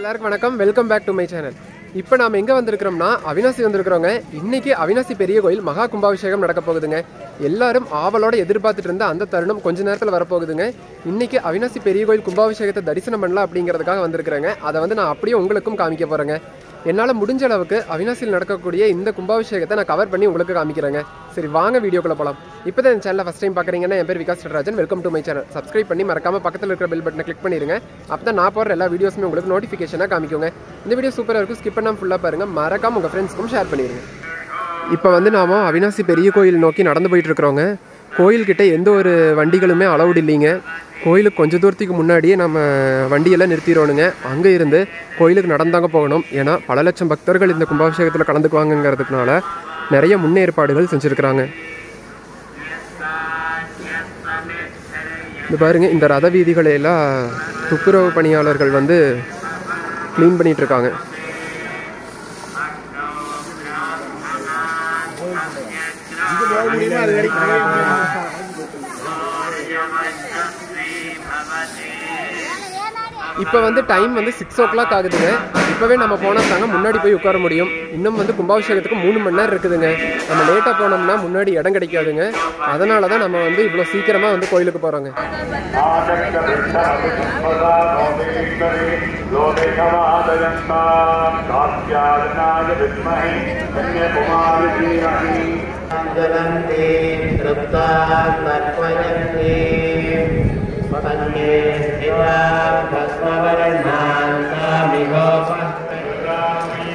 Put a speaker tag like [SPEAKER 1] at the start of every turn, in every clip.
[SPEAKER 1] எல்லாருக்கும் வணக்கம் welcome back to my channel இப்போ நாம் எங்கே வந்திருக்கிறோம்னா அவினாசி வந்திருக்கிறோங்க இன்னைக்கு அவினாசி பெரிய கோயில் மகா கும்பாபிஷேகம் நடக்க போகுதுங்க எல்லாரும் ஆவலோட எதிர்பார்த்துட்டு இருந்த அந்த தருணம் கொஞ்ச நேரத்தில் வரப்போகுதுங்க இன்னைக்கு அவினாசி பெரிய கோயில் கும்பாபிஷேகத்தை தரிசனம் பண்ணலாம் அப்படிங்கிறதுக்காக வந்திருக்கிறேங்க அதை வந்து நான் அப்படியே உங்களுக்கும் காமிக்க போகிறேங்க என்னால் முடிஞ்ச அளவுக்கு அவினாசியில் நடக்கக்கூடிய இந்த கும்பாபிஷேகத்தை நான் கவர் பண்ணி உங்களுக்கு காமிக்கிறேங்க சரி வாங்க வீடியோக்குள்ள போகலாம் இப்போ தான் என் சேனலை ஃபஸ்ட் டைம் பார்க்குறீங்கன்னா என் பேர் Vikas Natarajan welcome to my channel subscribe பண்ணி மறக்காம பக்கத்தில் இருக்கிற பெல் பட்டனை கிளிக் பண்ணிருங்க அப்போ தான் நான் போடுற எல்லா வீடியோஸுமே உங்களுக்கு நோட்டிஃபிகேஷனாக காமிக்குங்க இந்த வீடியோ சூப்பராக இருக்கும் ஸ்கிப் பண்ணாமல் ஃபுல்லாக பாருங்க மறக்காம உங்கள் ஃப்ரெண்ட்ஸ்க்கும் ஷேர் பண்ணிடுங்க இப்போ வந்து நாம அவினாசி பெரிய கோயில் நோக்கி நடந்து போயிட்டு இருக்கிறோங்க கோயில்கிட்ட எந்த ஒரு வண்டிகளுமே அலௌட் இல்லைங்க கோயிலுக்கு கொஞ்ச தூரத்துக்கு முன்னாடியே நம்ம வண்டியெல்லாம் நிறுத்திடணுங்க அங்கே இருந்து கோயிலுக்கு நடந்தாங்க போகணும் ஏன்னா பல லட்சம் பக்தர்கள் இந்த கும்பாபிஷேகத்தில் கலந்துக்குவாங்கங்கிறதுனால நிறைய முன்னேற்பாடுகள் செஞ்சுருக்கிறாங்க இந்த பாருங்க இந்த ரத வீதிகளை எல்லாம் துப்புரவு பணியாளர்கள் வந்து க்ளீன் பண்ணிட்டு இருக்காங்க இப்போ வந்து டைம் வந்து சிக்ஸ் ஓ கிளாக் ஆகுதுங்க இப்போவே நம்ம போனால் தாங்க முன்னாடி போய் உட்கார முடியும் இன்னும் வந்து கும்பாபிஷேகத்துக்கு மூணு மணி நேரம் இருக்குதுங்க நம்ம லேட்டாக போனோம்னா முன்னாடி இடம் கிடைக்காதுங்க அதனால தான் நம்ம வந்து இவ்வளோ சீக்கிரமாக வந்து கோயிலுக்கு போகிறோங்க
[SPEAKER 2] लोकमादयन्ताय विद्महे कन्याकुमारी
[SPEAKER 3] जलन्ति तृप्ता तर्पयन्ति पतङ्गे स्थिता भस्मवर्णान्तामिहोपः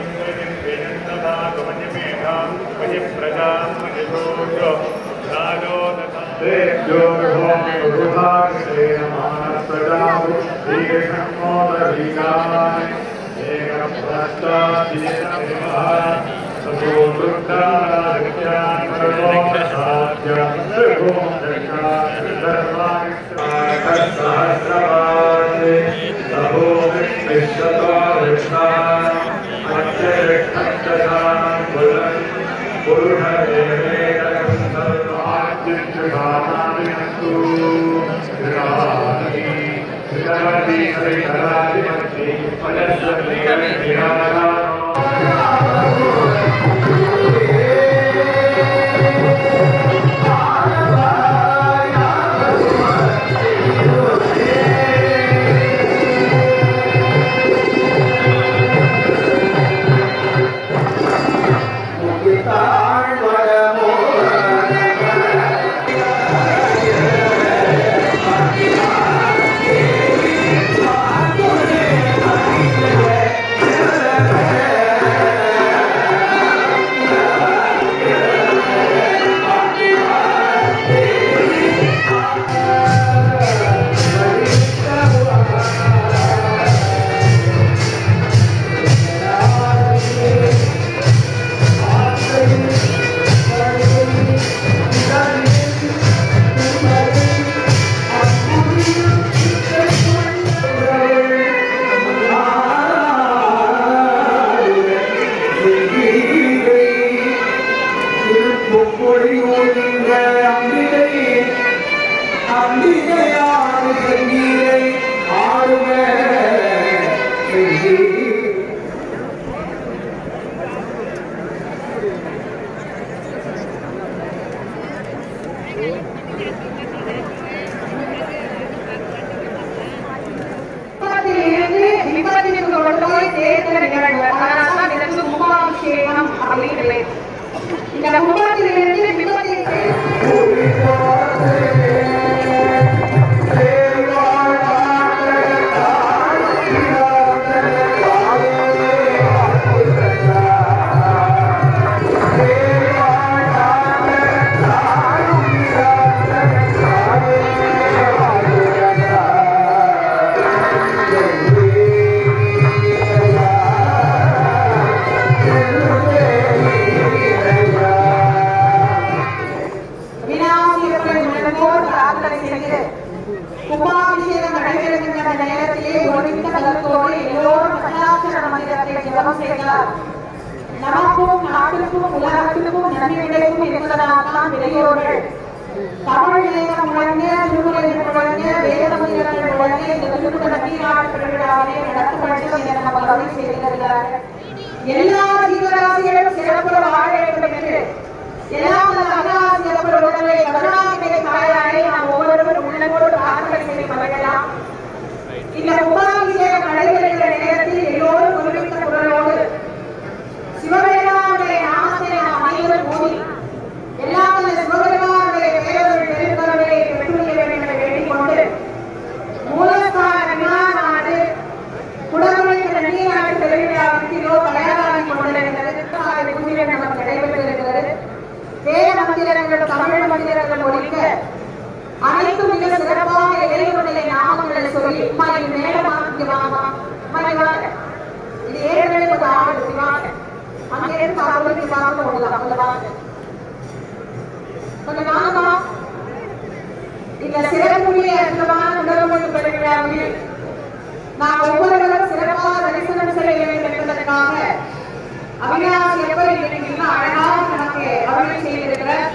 [SPEAKER 4] விபத்திலிருந்து விபத்திற்கு கொண்டு போய் சேர்க்கிற நிகழ்வு அதனால்தான் இதற்கு கும்பாபிஷேகம் அப்படின்னு பேர் இந்த கும்பத்திலிருந்து விபத்திற்கு வினாசியர்கள் முன்னோர் பிரார்த்தனை செய்து கும்பாபிஷேகம் நடைபெறுகின்ற நேரத்திலே ஒருமித்த கருத்தோடு எல்லோரும் பஞ்சாட்சர மந்திரத்தை ஜபம் செய்கிறார் நமக்கும் நாட்டுக்கும் உலகத்துக்கும் நன்மை கிடைக்கும் என்பதனால்தான் பெரியோர்கள் தமிழ் தேசம் முழங்க திருமுறை முழங்க வேத மந்திரங்கள் முழங்க இந்த திருப்பத வீராட்டு விழாவை நடத்த வேண்டும் என நமக்கு எல்லா ஜீவராசிகளும் சிறப்புற வாழ வேண்டும் என்று எல்லாம் வல்ல அல்லாஹ் சிறப்புற உடலை கருணாநிதி தாயாரை நாம் ஒவ்வொருவரும் உள்ளத்தோடு பிரார்த்தனை செய்து பழகலாம் இந்த உபாபிஷேகம் நடைபெறுகிற நேரத்தில் எல்லோரும் குறிப்பிட்ட குரலோடு சிவபெருமானுடைய நாமத்தை நாம் அனைவரும் கூறி எல்லாம் வல்ல சிவபெருமானுடைய பெயர்கள் பெருங்கருணை பெற்றுள்ள வேண்டும் என வேண்டிக் கொண்டு மூலஸ்தான விமானானது குடமுழுக்கு நன்னியாடு திருவிழாவிற்கு இதோ தயாராகி கொண்டிருக்கிறது காலை பூஜை நமக்கு நடைபெற்றிருக்கிறது வேத மந்திரங்கள் தமிழ் மந்திரங்கள் ஒழிக்க அனைத்தும் மிக சிறப்பாக இறைவனுடைய நாமங்களை சொல்லி மணி மேலமா இங்க வாமா மணி வாங்க இது ஏற்கனவே ஒரு ஆடு வாங்க அங்கே இருந்து அவங்களுக்கு பார்க்க முடியலாம் அங்க வாங்க கொஞ்சம் வாங்கம்மா இந்த சிறப்புடைய அற்புதமான உணர்வு பெறுகிறார்கள் நாம் ஒவ்வொருவரும் சிறப்பாக தரிசனம் செய்ய வேண்டும் என்பதற்காக அவினாசி எப்படி இருக்கிறீங்கன்னா அழகாக நமக்கு அருள் செய்திருக்கிறார்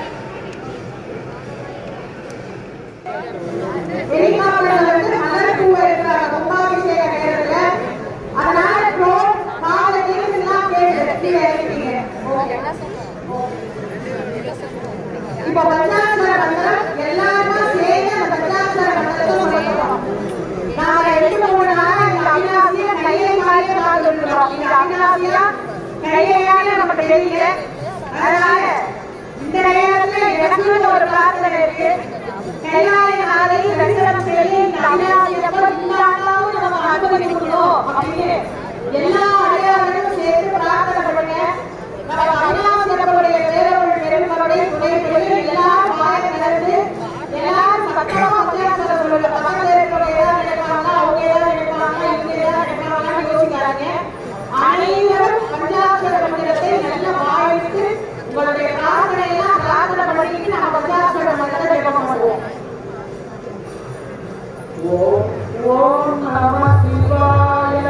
[SPEAKER 4] வெளிநாடுல வந்து மலர் பூவை இருக்கிற கும்பாபிஷேக நேரத்துல அதனால ட்ரோன் காலை நீங்கெல்லாம் கேட்டு கீழே இருக்கீங்க இப்ப பஞ்சாட்சர மந்திரம் எல்லாருமா சேர்ந்து அந்த பஞ்சாட்சர மந்திரத்தை சொல்லணும் நாம ரெண்டு மூணு நாளா இந்த அவிநாசிய கையை மாறியே பார்த்துருக்கிறோம் இந்த அவிநாசியா கையாலே நமக்கு தெரியல அதனால இந்த நேரத்துல எனக்குன்னு ஒரு பிரார்த்தனை இருக்கு கையாலை நாளை தரிசனம் செய்து இந்த அவிநாசியப்ப இந்த ஆண்டாவது நம்ம அனுமதி கொடுக்கணும் அப்படின்னு எல்லா அடையாளங்களும் சேர்த்து பிரார்த்தனை பண்ணுங்க நம்ம அவிநாசியப்படைய பேரவர்கள் பெருமக்களுடைய துணைகளுடைய எல்லாரும் வாய நடந்து எல்லாரும் பக்கமா பஞ்சாயத்துல உள்ள பக்கத்துல இருக்கிற ஏதாவது நினைப்பாங்க அவங்க ஏதாவது நினைப்பாங்க இவங்க ஏதாவது நினைப்பாங்கன்னு யோசிக்காங்க அனைவரும் பஞ்சாட்சர மந்திரத்தை நல்ல வாழ்த்து உங்களுடைய பிரார்த்தனை எல்லாம் பிரார்த்தனை பண்ணிட்டு நம்ம பஞ்சாட்சர மந்திரத்தை ஜெபம் பண்ணுவோம் ஓம் ஓம் நம சிவாய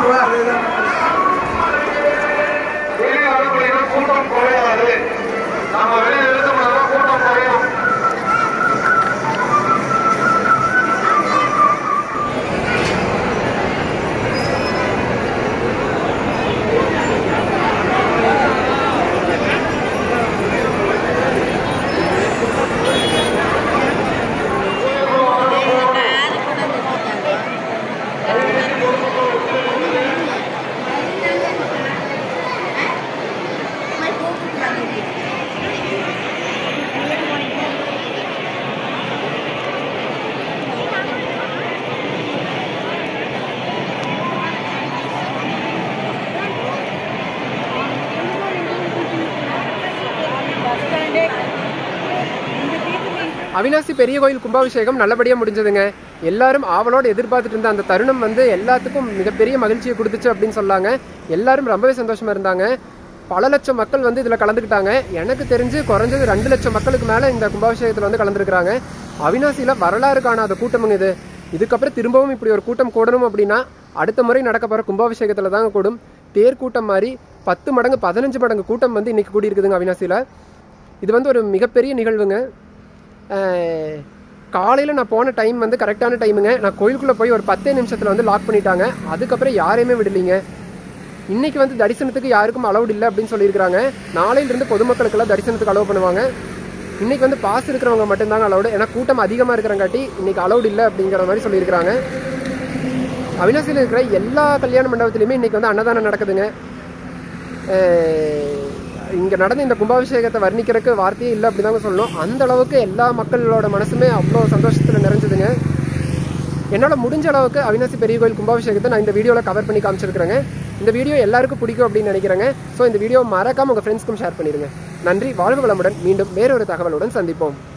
[SPEAKER 2] வெளியே வரக்கூடிய கூட்டம் குறையாது நாம வெளியே எடுத்தோம்னா கூட்டம் குறையும்
[SPEAKER 1] அவினாசி பெரிய கோயில் கும்பாபிஷேகம் நல்லபடியாக முடிஞ்சதுங்க எல்லாரும் ஆவலோட எதிர்பார்த்துட்டு இருந்த அந்த தருணம் வந்து எல்லாத்துக்கும் மிகப்பெரிய மகிழ்ச்சியை கொடுத்துச்சு அப்படின்னு சொன்னாங்க எல்லாரும் ரொம்பவே சந்தோஷமா இருந்தாங்க பல லட்சம் மக்கள் வந்து இதில் கலந்துக்கிட்டாங்க எனக்கு தெரிஞ்சு குறைஞ்சது ரெண்டு லட்சம் மக்களுக்கு மேலே இந்த கும்பாபிஷேகத்தில் வந்து கலந்துருக்காங்க அவினாசியில் வரலாறு காணாத கூட்டமுங்க இது இதுக்கப்புறம் திரும்பவும் இப்படி ஒரு கூட்டம் கூடணும் அப்படின்னா அடுத்த முறை நடக்க போகிற கும்பாபிஷேகத்தில் தாங்க கூடும் தேர் கூட்டம் மாதிரி பத்து மடங்கு பதினஞ்சு மடங்கு கூட்டம் வந்து இன்னைக்கு கூடியிருக்குதுங்க அவினாசியில் இது வந்து ஒரு மிகப்பெரிய நிகழ்வுங்க காலையில் நான் போன டைம் வந்து கரெக்டான டைமுங்க நான் கோயிலுக்குள்ளே போய் ஒரு பத்தே நிமிஷத்தில் வந்து லாக் பண்ணிட்டாங்க அதுக்கப்புறம் யாரையுமே விடலைங்க இன்னைக்கு வந்து தரிசனத்துக்கு யாருக்கும் அலௌட் இல்லை அப்படின்னு சொல்லியிருக்காங்க நாளையிலிருந்து பொதுமக்களுக்கெல்லாம் தரிசனத்துக்கு அலோவ் பண்ணுவாங்க இன்னைக்கு வந்து பாஸ் இருக்கிறவங்க மட்டும்தாங்க அலௌடு ஏன்னா கூட்டம் அதிகமாக இருக்கிறங்காட்டி இன்னைக்கு அலௌட் இல்லை அப்படிங்கிற மாதிரி சொல்லியிருக்கிறாங்க அவினாசியில் இருக்கிற எல்லா கல்யாண மண்டபத்துலையுமே இன்னைக்கு வந்து அன்னதானம் நடக்குதுங்க இங்கே நடந்த இந்த கும்பாபிஷேகத்தை வர்ணிக்கிறதுக்கு வார்த்தையே இல்லை அப்படி தாங்க சொல்லணும் அந்த அளவுக்கு எல்லா மக்களோட மனசுமே அவ்வளோ சந்தோஷத்தில் நிறைஞ்சதுங்க என்னால் முடிஞ்ச அளவுக்கு அவினாசி பெரிய கோயில் கும்பாபிஷேகத்தை நான் இந்த வீடியோவில் கவர் பண்ணி காமிச்சிருக்கிறேங்க இந்த வீடியோ எல்லாருக்கும் பிடிக்கும் அப்படின்னு நினைக்கிறேங்க ஸோ இந்த வீடியோ மறக்காம உங்கள் ஃப்ரெண்ட்ஸ்க்கும் ஷேர் பண்ணிடுங்க நன்றி வாழ்க வளமுடன் மீண்டும் வேறொரு தகவலுடன் சந்திப்போம்